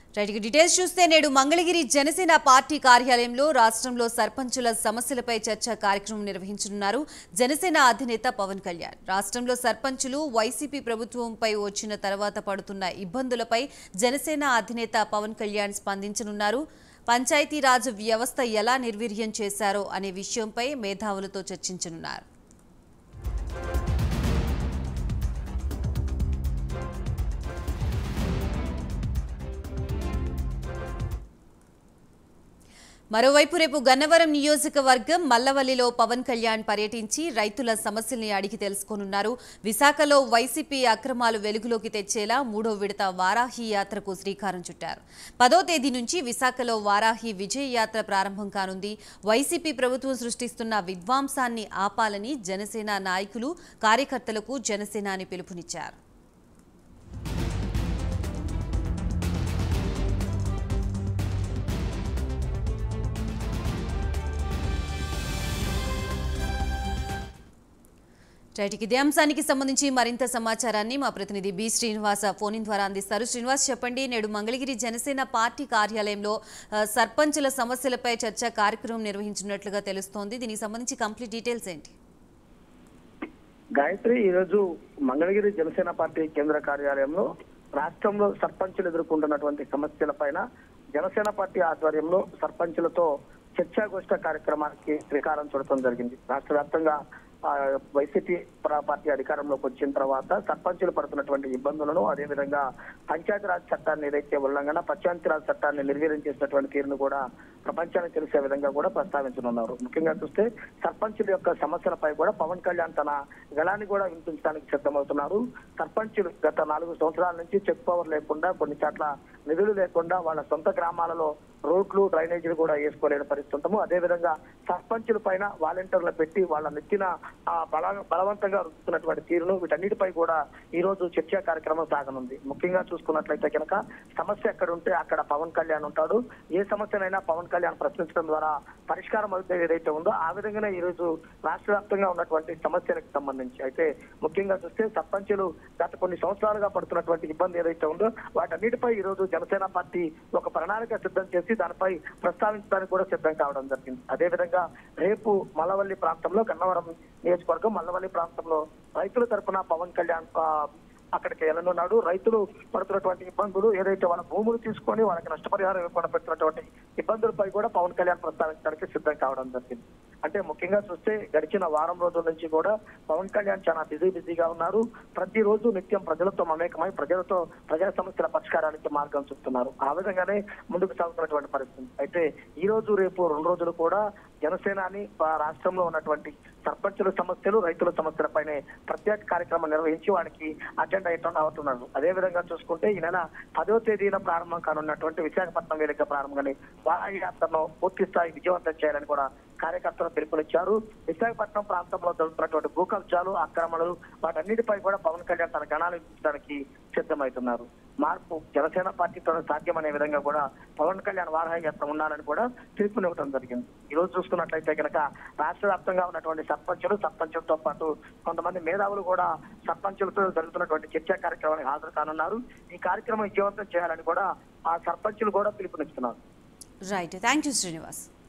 right ఇక details చూస్తే నేడు మంగళగిరి జనసేన పార్టీ కార్యాలయంలో రాష్ట్రంలో సర్పంచుల సమస్యలపై చర్చ కార్యక్రమం నిర్వహించనున్నారు జనసేన అధినేత పవన్ కళ్యాణ్ రాష్ట్రంలో సర్పంచులు వైసీపీ ప్రభుత్వంపై వచ్చిన తర్వాత పడుతున్న ఇబ్బందులపై జనసేన అధినేత పవన్ కళ్యాణ్ స్పందించనున్నారు పంచాయతీరాజ్ వ్యవస్థ ఎలా నిర్వీర్యం చేశారో అనే విషయంపై మేధావులతో చర్చించనున్నారు మరోవైపు రేపు గన్నవరం నియోజకవర్గం మల్లవల్లిలో పవన్ కళ్యాణ్ పర్యటించి రైతుల సమస్యల్ని అడిగి తెలుసుకోనున్నారు విశాఖలో వైసీపీ అక్రమాలు వెలుగులోకి తెచ్చేలా మూడో విడత వారాహి యాత్రకు శ్రీకారం చుట్టారు పదో తేదీ నుంచి విశాఖలో వారాహి విజయ యాత్ర ప్రారంభం కానుంది వైసీపీ ప్రభుత్వం సృష్టిస్తున్న విధ్వంసాన్ని ఆపాలని జనసేన నాయకులు కార్యకర్తలకు జనసేనాని పిలుపునిచ్చారు రైట్ ఇక ఇదే అంశానికి సంబంధించి మరింత సమాచారాన్ని మా ప్రతినిధి బి శ్రీనివాస ఫోన్ ఇన్ ద్వారా అందిస్తారు శ్రీనివాస్ చెప్పండి నేడు మంగళగిరి జనసేన పార్టీ కార్యాలయంలో ఆ, సర్పంచుల సమస్యలపై చర్చ కార్యక్రమం నిర్వహించినట్లుగా తెలుస్తోంది దీనికి సంబంధించి కంప్లీట్ డీటెయిల్స్ ఏంటి గాయత్రి ఈరోజు మంగళగిరి జనసేన పార్టీ కేంద్ర కార్యాలయంలో రాష్ట్రంలో సర్పంచులు ఎదుర్కొంటున్నటువంటి సమస్యలపైన జనసేన పార్టీ ఆధ్వర్యంలో సర్పంచులతో చర్చాగోష్ఠ కార్యక్రమానికి శ్రీకారం చుడటం జరిగింది రాష్ట్ర వ్యాప్తంగా ఆ, వైసీపీ ప్ర- పార్టీ అధికారంలోకి వచ్చిన తర్వాత సర్పంచులు పడుతున్నటువంటి ఇబ్బందులను అదేవిధంగా పంచాయతీరాజ్ చట్టాన్ని ఏదైతే ఉల్లంఘన పంచాయతీరాజ్ చట్టాన్ని నిర్వీర్యం చేసినటువంటి తీరును కూడా ప్రపంచానికి తెలిసే విధంగా కూడా ప్రస్తావించనున్నారు ముఖ్యంగా చూస్తే సర్పంచుల యొక్క సమస్యలపై కూడా పవన్ కళ్యాణ్ తన గళాన్ని కూడా వినిపించడానికి సిద్ధమవుతున్నారు సర్పంచులు గత నాలుగు సంవత్సరాల నుంచి చెక్ పవర్ లేకుండా కొన్ని చోట్ల నిధులు లేకుండా వాళ్ళ సొంత గ్రామాలలో రోడ్లు డ్రైనేజీలు కూడా వేసుకోలేని పరిస్థితి ఉంటాము అదేవిధంగా సర్పంచుల పైన వాలంటీర్లు పెట్టి వాళ్ళ నెత్తిన ఆ బల బలవంతంగా రుద్దుతున్నటువంటి తీరును వీటన్నిటిపై కూడా ఈ రోజు చర్చా కార్యక్రమం సాగనుంది ముఖ్యంగా చూసుకున్నట్లయితే కనుక సమస్య ఎక్కడ ఉంటే అక్కడ పవన్ కళ్యాణ్ ఉంటాడు ఏ సమస్యనైనా పవన్ కళ్యాణ్ ప్రశ్నించడం ద్వారా పరిష్కారం అవుతే ఏదైతే ఉందో ఆ విధంగానే ఈ రోజు రాష్ట్ర వ్యాప్తంగా ఉన్నటువంటి సమస్యలకు సంబంధించి అయితే ముఖ్యంగా చూస్తే సర్పంచులు గత కొన్ని సంవత్సరాలుగా పడుతున్నటువంటి ఇబ్బంది ఏదైతే ఉందో వాటన్నిటిపై ఈ రోజు జనసేన పార్టీ ఒక ప్రణాళిక సిద్ధం చేసి దానిపై ప్రస్తావించడానికి కూడా సిద్ధం కావడం జరిగింది అదేవిధంగా రేపు మల్లవల్లి ప్రాంతంలో గన్నవరం నియోజకవర్గం మల్లవల్లి ప్రాంతంలో రైతుల తరపున పవన్ కళ్యాణ్ ఆ, అక్కడికి వెళ్ళనున్నాడు రైతులు పడుతున్నటువంటి ఇబ్బందులు ఏదైతే వాళ్ళ భూములు తీసుకొని వాళ్ళకి నష్టపరిహారం ఇవ్వకుండా పెడుతున్నటువంటి ఇబ్బందులపై కూడా పవన్ కళ్యాణ్ ప్రస్తావించడానికి సిద్ధం కావడం జరిగింది అంటే ముఖ్యంగా చూస్తే గడిచిన వారం రోజుల నుంచి కూడా పవన్ కళ్యాణ్ చాలా బిజీ బిజీగా ఉన్నారు ప్రతిరోజు నిత్యం ప్రజలతో మమేకమై ప్రజలతో ప్రజా సమస్యల పరిష్కారానికి మార్గం చూపుతున్నారు ఆ విధంగానే ముందుకు సాగుతున్నటువంటి పరిస్థితి అయితే ఈ రోజు రేపు రెండు రోజులు కూడా జనసేనాని ఆ, రాష్ట్రంలో ఉన్నటువంటి సర్పంచుల సమస్యలు రైతుల సమస్యలపైనే ప్రత్యేక కార్యక్రమం నిర్వహించి వారికి అజెండా ఇట్లా అవుతున్నారు అదే విధంగా చూసుకుంటే ఈ నెల పదో తేదీన ప్రారంభం కానున్నటువంటి విశాఖపట్నం వేదిక ప్రారంభంగానే వారాహి యాత్రను పూర్తి స్థాయి విజయవంతం చేయాలని కూడా కార్యకర్తలు పిలుపునిచ్చారు విశాఖపట్నం ప్రాంతంలో జరుగుతున్నటువంటి భూ కబ్జాలు ఆక్రమణలు వాటన్నిటిపై కూడా పవన్ కళ్యాణ్ తన గణాలు ఇచ్చడానికి సిద్ధమవుతున్నారు మార్పు జనసేన పార్టీతో సాధ్యమనే విధంగా కూడా పవన్ కళ్యాణ్ వారాహి యాత్ర ఉండాలని కూడా పిలుపునివ్వడం జరిగింది ఈ రోజు చూసుకున్నట్లయితే కనుక రాష్ట్ర వ్యాప్తంగా ఉన్నటువంటి సర్పంచులు సర్పంచులతో పాటు కొంతమంది మేధావులు కూడా సర్పంచులతో జరుగుతున్నటువంటి చర్చా కార్యక్రమానికి హాజరు కానున్నారు ఈ కార్యక్రమం విజయవంతం చేయాలని కూడా ఆ సర్పంచులు కూడా పిలుపునిస్తున్నారు రైట్ థ్యాంక్ యూ శ్రీనివాస్